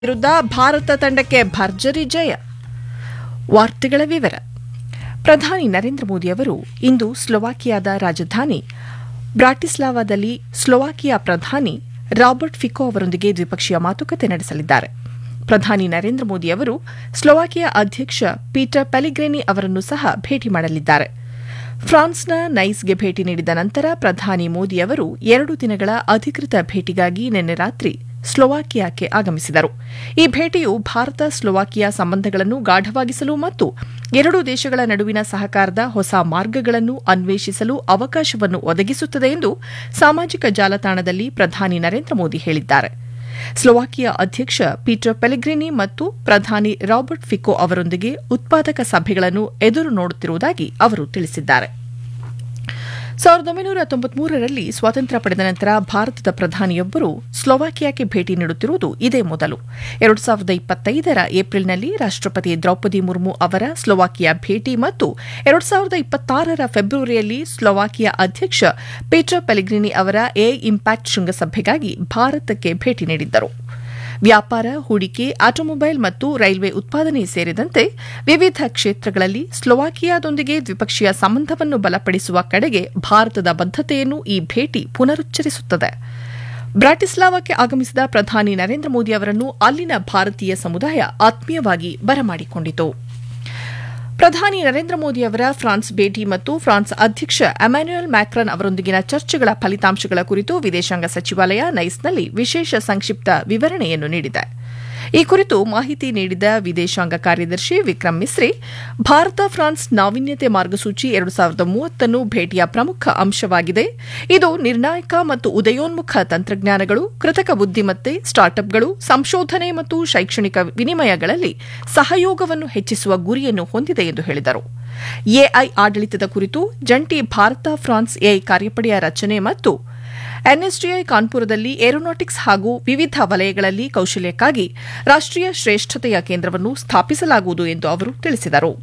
ವಿರುದ್ಧ ಭಾರತ ತಂಡಕ್ಕೆ ಭರ್ಜರಿ ಜಯ ವಾರ್ತೆಗಳ ವಿವರ ಪ್ರಧಾನಿ ನರೇಂದ್ರ ಮೋದಿ ಅವರು ಇಂದು ಸ್ಲೋವಾಕಿಯಾದ ರಾಜಧಾನಿ ಬ್ರಾಟಿಸ್ಲಾವಾದಲ್ಲಿ ಸ್ಲೋವಾಕಿಯಾ ಪ್ರಧಾನಿ ರಾಬರ್ಟ್ ಫಿಕೋ ಅವರೊಂದಿಗೆ ದ್ವಿಪಕ್ಷೀಯ ಮಾತುಕತೆ ನಡೆಸಲಿದ್ದಾರೆ ಪ್ರಧಾನಿ ನರೇಂದ್ರ ಮೋದಿ ಅವರು ಸ್ಲೋವಾಕಿಯಾ ಅಧ್ಯಕ್ಷ ಪೀಟರ್ ಪೆಲಿಗ್ರೇನಿ ಅವರನ್ನು ಸಹ ಭೇಟಿ ಮಾಡಲಿದ್ದಾರೆ ಫ್ರಾನ್ಸ್ನ ನೈಸ್ಗೆ ಭೇಟಿ ನೀಡಿದ ನಂತರ ಪ್ರಧಾನಿ ಮೋದಿ ಅವರು ಎರಡು ದಿನಗಳ ಅಧಿಕೃತ ಭೇಟಿಗಾಗಿ ನಿನ್ನೆ ರಾತ್ರಿ ಸ್ಲೋವಾಕಿಯಾಕ್ಕೆ ಆಗಮಿಸಿದರು ಈ ಭೇಟಿಯು ಭಾರತ ಸ್ಲೋವಾಕಿಯಾ ಸಂಬಂಧಗಳನ್ನು ಗಾಢವಾಗಿಸಲು ಮತ್ತು ಎರಡೂ ದೇಶಗಳ ನಡುವಿನ ಸಹಕಾರದ ಹೊಸ ಮಾರ್ಗಗಳನ್ನು ಅನ್ವೇಷಿಸಲು ಅವಕಾಶವನ್ನು ಒದಗಿಸುತ್ತದೆ ಎಂದು ಸಾಮಾಜಿಕ ಜಾಲತಾಣದಲ್ಲಿ ಪ್ರಧಾನಿ ನರೇಂದ್ರ ಮೋದಿ ಹೇಳಿದ್ದಾರೆ ಸ್ಲೋವಾಕಿಯಾ ಅಧ್ಯಕ್ಷ ಪೀಟರ್ ಪೆಲಿಗ್ರಿನಿ ಮತ್ತು ಪ್ರಧಾನಿ ರಾಬರ್ಟ್ ಫಿಕೋ ಅವರೊಂದಿಗೆ ಉತ್ಪಾದಕ ಸಭೆಗಳನ್ನು ಎದುರು ನೋಡುತ್ತಿರುವುದಾಗಿ ಅವರು ತಿಳಿಸಿದ್ದಾರೆ ಸಾವಿರದ ಒಂಬೈನೂರ ತೊಂಬತ್ಮೂರರಲ್ಲಿ ಸ್ವಾತಂತ್ರ್ಯ ಪಡೆದ ನಂತರ ಭಾರತದ ಪ್ರಧಾನಿಯೊಬ್ಬರು ಸ್ಲೋವಾಕಿಯಾಕ್ಕೆ ಭೇಟಿ ನೀಡುತ್ತಿರುವುದು ಇದೇ ಮೊದಲು ಎರಡು ಸಾವಿರದ ಇಪ್ಪತ್ತೈದರ ಏಪ್ರಿಲ್ನಲ್ಲಿ ರಾಷ್ಟಪತಿ ದ್ರೌಪದಿ ಮುರ್ಮು ಅವರ ಸ್ಲೋವಾಕಿಯಾ ಭೇಟಿ ಮತ್ತು ಎರಡು ಸಾವಿರದ ಇಪ್ಪತ್ತಾರರ ಫೆಬ್ರವರಿಯಲ್ಲಿ ಸ್ಲೋವಾಕಿಯಾ ಅಧ್ಯಕ್ಷ ಪೀಟರ್ ಪೆಲಿಗ್ರಿನಿ ಅವರ ಎ ಇಂಪ್ಯಾಕ್ಟ್ ಶೃಂಗಸಭೆಗಾಗಿ ಭಾರತಕ್ಕೆ ಭೇಟಿ ನೀಡಿದ್ದರು ವ್ಯಾಪಾರ ಹೂಡಿಕೆ ಆಟೋಮೊಬೈಲ್ ಮತ್ತು ರೈಲ್ವೆ ಉತ್ಪಾದನೆ ಸೇರಿದಂತೆ ವಿವಿಧ ಕ್ಷೇತ್ರಗಳಲ್ಲಿ ಸ್ಲೋವಾಕಿಯಾದೊಂದಿಗೆ ದ್ವಿಪಕ್ಷೀಯ ಸಂಬಂಧವನ್ನು ಬಲಪಡಿಸುವ ಕಡೆಗೆ ಭಾರತದ ಬದ್ಧತೆಯನ್ನು ಈ ಭೇಟಿ ಪುನರುಚ್ಚರಿಸುತ್ತದೆ ಬ್ರಾಟಿಸ್ಲಾವಾಕ್ಕೆ ಆಗಮಿಸಿದ ಪ್ರಧಾನಿ ನರೇಂದ್ರ ಮೋದಿ ಅವರನ್ನು ಅಲ್ಲಿನ ಭಾರತೀಯ ಸಮುದಾಯ ಆತ್ಮೀಯವಾಗಿ ಬರಮಾಡಿಕೊಂಡಿತು ಪ್ರಧಾನಿ ನರೇಂದ್ರ ಮೋದಿ ಅವರ ಫ್ರಾನ್ಸ್ ಭೇಟಿ ಮತ್ತು ಫ್ರಾನ್ಸ್ ಅಧ್ಯಕ್ಷ ಅಮ್ಯಾನ್ಯುಯಲ್ ಮ್ಯಾಕ್ರನ್ ಅವರೊಂದಿಗಿನ ಚರ್ಚೆಗಳ ಫಲಿತಾಂಶಗಳ ಕುರಿತು ವಿದೇಶಾಂಗ ಸಚಿವಾಲಯ ನೈಸ್ನಲ್ಲಿ ವಿಶೇಷ ಸಂಕ್ಷಿಪ್ತ ವಿವರಣೆಯನ್ನು ನೀಡಿದೆ ಈ ಕುರಿತು ಮಾಹಿತಿ ನೀಡಿದ ವಿದೇಶಾಂಗ ಕಾರ್ಯದರ್ಶಿ ವಿಕ್ರಮ್ ಮಿಸ್ರಿ ಭಾರತ ಫ್ರಾನ್ಸ್ ನಾವೀನ್ಯತೆ ಮಾರ್ಗಸೂಚಿ ಎರಡು ಸಾವಿರದ ಮೂವತ್ತನ್ನು ಭೇಟಿಯ ಪ್ರಮುಖ ಅಂಶವಾಗಿದೆ ಇದು ನಿರ್ಣಾಯಕ ಮತ್ತು ಉದಯೋನ್ಮುಖ ತಂತ್ರಜ್ಞಾನಗಳು ಕೃತಕ ಬುದ್ದಿಮತ್ತೆ ಸ್ಟಾರ್ಟ್ಅಪ್ಗಳು ಸಂಶೋಧನೆ ಮತ್ತು ಶೈಕ್ಷಣಿಕ ವಿನಿಮಯಗಳಲ್ಲಿ ಸಹಯೋಗವನ್ನು ಹೆಚ್ಚಿಸುವ ಗುರಿಯನ್ನು ಹೊಂದಿದೆ ಎಂದು ಹೇಳಿದರು ಎಐ ಆಡಳಿತದ ಕುರಿತು ಜಂಟಿ ಭಾರತ ಫ್ರಾನ್ಸ್ ಎಐ ಕಾರ್ಯಪಡೆಯ ರಚನೆ ಮತ್ತು ಎನ್ಎಸ್ಡಿಐ ಕಾನ್ಪುರದಲ್ಲಿ ಏರೋನಾಟಿಕ್ಸ್ ಹಾಗೂ ವಿವಿಧ ವಲಯಗಳಲ್ಲಿ ಕೌಶಲ್ಯಕ್ಕಾಗಿ ರಾಷ್ಟೀಯ ಶ್ರೇಷ್ಠತೆಯ ಕೇಂದ್ರವನ್ನು ಸ್ಥಾಪಿಸಲಾಗುವುದು ಎಂದು ಅವರು ತಿಳಿಸಿದರು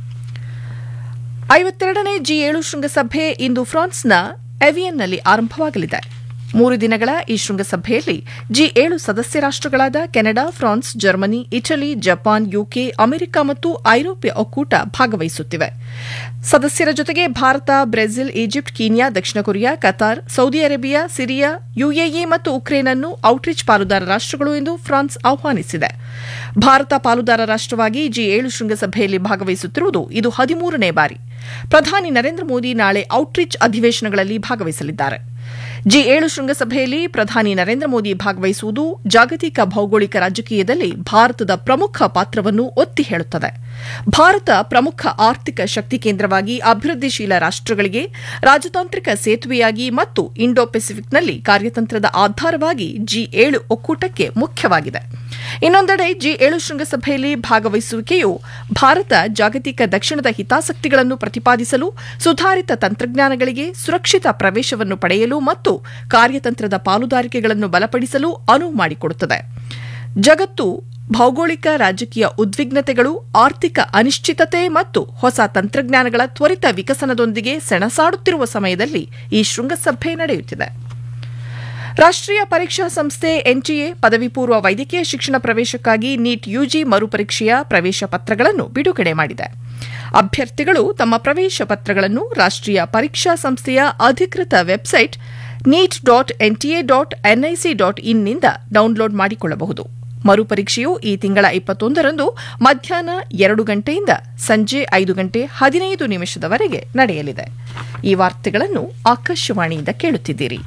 ಐವತ್ತೆರಡನೇ ಜಿ ಏಳು ಶೃಂಗಸಭೆ ಇಂದು ಫ್ರಾನ್ಸ್ನ ಎವಿಯನ್ನಲ್ಲಿ ಆರಂಭವಾಗಲಿದೆ ಮೂರು ದಿನಗಳ ಈ ಶೃಂಗಸಭೆಯಲ್ಲಿ ಜಿ ಏಳು ಸದಸ್ಯ ರಾಷ್ಟಗಳಾದ Canada France Germany Italy Japan UK America ಮತ್ತು ಐರೋಪ್ಯ ಒಕ್ಕೂಟ ಭಾಗವಹಿಸುತ್ತಿವೆ ಸದಸ್ಯರ ಜೊತೆಗೆ ಭಾರತ ಬ್ರೆಜಿಲ್ ಈಜಿಪ್ಟ್ ಕೀನ್ಯಾ ದಕ್ಷಿಣ Korea Qatar Saudi Arabia Syria UAE ಮತ್ತು ಉಕ್ರೇನ್ ಅನ್ನು ಔಟ್ರೀಚ್ ಪಾಲುದಾರ ರಾಷ್ಟಗಳು ಎಂದು ಫ್ರಾನ್ಸ್ ಆಹ್ವಾನಿಸಿದೆ ಭಾರತ ಪಾಲುದಾರ ರಾಷ್ಟವಾಗಿ ಜಿ ಏಳು ಶೃಂಗಸಭೆಯಲ್ಲಿ ಭಾಗವಹಿಸುತ್ತಿರುವುದು ಇದು ಹದಿಮೂರನೇ ಬಾರಿ ಪ್ರಧಾನಿ ನರೇಂದ್ರ ಮೋದಿ ನಾಳೆ ಔಟ್ರೀಚ್ ಅಧಿವೇಶನಗಳಲ್ಲಿ ಭಾಗವಹಿಸಲಿದ್ದಾರೆ ಜಿ ಏಳು ಶೃಂಗಸಭೆಯಲ್ಲಿ ಪ್ರಧಾನಿ ನರೇಂದ್ರ ಮೋದಿ ಭಾಗವಹಿಸುವುದು ಜಾಗತಿಕ ಭೌಗೋಳಿಕ ರಾಜಕೀಯದಲ್ಲಿ ಭಾರತದ ಪ್ರಮುಖ ಪಾತ್ರವನ್ನು ಒತ್ತಿ ಹೇಳುತ್ತದೆ ಭಾರತ ಪ್ರಮುಖ ಆರ್ಥಿಕ ಶಕ್ತಿ ಕೇಂದ್ರವಾಗಿ ಅಭಿವೃದ್ಧಿಶೀಲ ರಾಷ್ಟಗಳಿಗೆ ರಾಜತಾಂತ್ರಿಕ ಸೇತುವೆಯಾಗಿ ಮತ್ತು ಇಂಡೋ ಪೆಸಿಫಿಕ್ನಲ್ಲಿ ಕಾರ್ಯತಂತ್ರದ ಆಧಾರವಾಗಿ ಜಿ ಏಳು ಒಕ್ಕೂಟಕ್ಕೆ ಮುಖ್ಯವಾಗಿದೆ ಇನ್ನೊಂದೆಡೆ ಜಿ ಏಳು ಶೃಂಗಸಭೆಯಲ್ಲಿ ಭಾಗವಹಿಸುವಿಕೆಯು ಭಾರತ ಜಾಗತಿಕ ದಕ್ಷಿಣದ ಹಿತಾಸಕ್ತಿಗಳನ್ನು ಪ್ರತಿಪಾದಿಸಲು ಸುಧಾರಿತ ತಂತ್ರಜ್ಞಾನಗಳಿಗೆ ಸುರಕ್ಷಿತ ಪ್ರವೇಶವನ್ನು ಪಡೆಯಲು ಮತ್ತು ಕಾರ್ಯತಂತ್ರದ ಪಾಲುದಾರಿಕೆಗಳನ್ನು ಬಲಪಡಿಸಲು ಅನುವು ಮಾಡಿಕೊಡುತ್ತದೆ ಜಗತ್ತು ಭೌಗೋಳಿಕ ರಾಜಕೀಯ ಉದ್ವಿಗ್ನತೆಗಳು ಆರ್ಥಿಕ ಅನಿಶ್ಚಿತತೆ ಮತ್ತು ಹೊಸ ತಂತ್ರಜ್ಞಾನಗಳ ತ್ವರಿತ ವಿಕಸನದೊಂದಿಗೆ ಸೆಣಸಾಡುತ್ತಿರುವ ಸಮಯದಲ್ಲಿ ಈ ಶೃಂಗಸಭೆ ನಡೆಯುತ್ತಿದೆ ರಾಷ್ಟೀಯ ಪರೀಕ್ಷಾ ಸಂಸ್ಥೆ ಎನ್ಟಿಎ ಪದವಿ ಪೂರ್ವ ವೈದ್ಯಕೀಯ ಶಿಕ್ಷಣ ಪ್ರವೇಶಕ್ಕಾಗಿ ನೀಟ್ ಯುಜಿ ಮರುಪರೀಕ್ಷೆಯ ಪ್ರವೇಶ ಪತ್ರಗಳನ್ನು ಬಿಡುಗಡೆ ಮಾಡಿದೆ ಅಭ್ಯರ್ಥಿಗಳು ತಮ್ಮ ಪ್ರವೇಶ ಪತ್ರಗಳನ್ನು ರಾಷ್ಟೀಯ ಪರೀಕ್ಷಾ ಸಂಸ್ಥೆಯ ಅಧಿಕೃತ website NEET dot NTA dot NIC dot ಇನ್ನಿಂದ ಡೌನ್ಲೋಡ್ ಮಾಡಿಕೊಳ್ಳಬಹುದು ಮರುಪರೀಕ್ಷೆಯು ಈ ತಿಂಗಳ ಇಪ್ಪತ್ತೊಂದರಂದು ಮಧ್ಯಾಹ್ನ ಎರಡು ಗಂಟೆಯಿಂದ ಸಂಜೆ ಐದು ಗಂಟೆ ಹದಿನೈದು ನಿಮಿಷದವರೆಗೆ ನಡೆಯಲಿದೆ ಈ ವಾರ್ತೆಗಳನ್ನು ಆಕಾಶವಾಣಿಯಿಂದ ಕೇಳುತ್ತಿದ್ದೀರಿ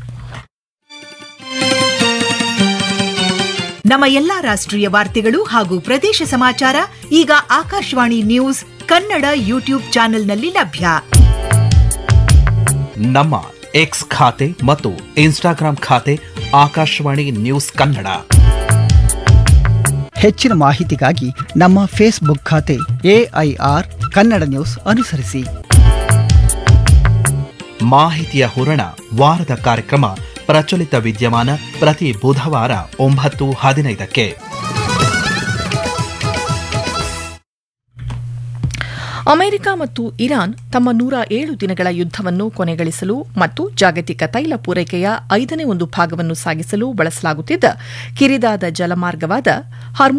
ನಮ್ಮ ಎಲ್ಲಾ ರಾಷ್ಟ್ರೀಯ ವಾರ್ತೆಗಳು ಹಾಗೂ ಪ್ರದೇಶ ಸಮಾಚಾರ ಈಗ ಆಕಾಶವಾಣಿ ನ್ಯೂಸ್ ಕನ್ನಡ ಯೂಟ್ಯೂಬ್ ಚಾನೆಲ್ನಲ್ಲಿ ಲಭ್ಯ ನಮ್ಮ ಎಕ್ಸ್ ಖಾತೆ ಮತ್ತು ಇನ್ಸ್ಟಾಗ್ರಾಂ ಖಾತೆ ಆಕಾಶವಾಣಿ ನ್ಯೂಸ್ ಕನ್ನಡ ಹೆಚ್ಚಿನ ಮಾಹಿತಿಗಾಗಿ ನಮ್ಮ ಫೇಸ್ಬುಕ್ ಖಾತೆ ಎಐಆರ್ ಕನ್ನಡ ನ್ಯೂಸ್ ಅನುಸರಿಸಿ ಮಾಹಿತಿಯ ಹೂರಣ ವಾರದ ಕಾರ್ಯಕ್ರಮ ಪ್ರಚಲಿತ ವಿದ್ಯಮಾನ ಪ್ರತಿ ಬುಧವಾರ ಒಂಬತ್ತು ಹದಿನೈದಕ್ಕೆ ಅಮೆರಿಕ ಮತ್ತು ಇರಾನ್ ತಮ್ಮ ನೂರ ಏಳು ದಿನಗಳ ಯುದ್ದವನ್ನು ಕೊನೆಗಳಿಸಲು ಮತ್ತು ಜಾಗತಿಕ ತೈಲ ಪೂರೈಕೆಯ ಐದನೇ ಒಂದು ಭಾಗವನ್ನು ಸಾಗಿಸಲು ಬಳಸಲಾಗುತ್ತಿದ್ದ ಕಿರಿದಾದ ಜಲಮಾರ್ಗವಾದ